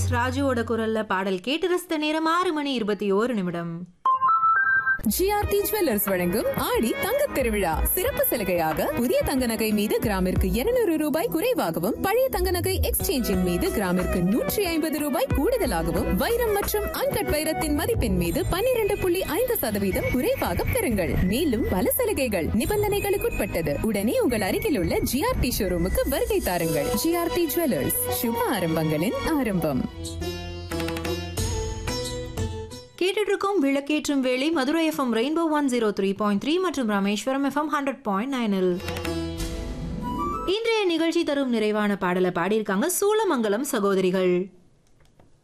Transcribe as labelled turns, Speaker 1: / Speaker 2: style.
Speaker 1: ராஜுவோட குரல்ல பாடல் கேட்டு ரசித்த நேரம் ஆறு மணி இருபத்தி ஓரு நிமிடம்
Speaker 2: ஜிஆர்டி ஜுவல்லர்ஸ் வழங்கும் ஆடி தங்க திருவிழா சிறப்பு சலுகையாக புதிய தங்க நகை மீது கிராமிற்கு 200 ரூபாய் குறைவாகவும் பழைய தங்க நகை எக்ஸ்சேஞ்சின் மீது கிராமிற்கு நூற்றி ஐம்பது ரூபாய் கூடுதலாகவும் வைரம் மற்றும் அன்கட் வைரத்தின் மதிப்பின் மீது 12.5% புள்ளி ஐந்து சதவீதம் குறைவாக பெறுங்கள் மேலும் பல சலுகைகள் நிபந்தனைகளுக்குட்பட்டது உடனே உங்கள் அருகில் உள்ள ஜிஆர்டி ஷோரூமுக்கு வருகை தாருங்கள் ஜிஆர்டி ஜுவல்லர்ஸ் சுப ஆரம்பங்களின் ஆரம்பம்
Speaker 1: கேட்டுட்டு இருக்கோம் விளக்கேற்றும் வேளை Madurai FM rainbow one zero three point three மற்றும் ராமேஸ்வரம் எஃப்எம் ஹண்ட்ரட் பாயிண்ட் நைனில் இன்றைய நிகழ்ச்சி தரும் நிறைவான பாடலை பாடியிருக்காங்க சூளமங்கலம் சகோதரிகள்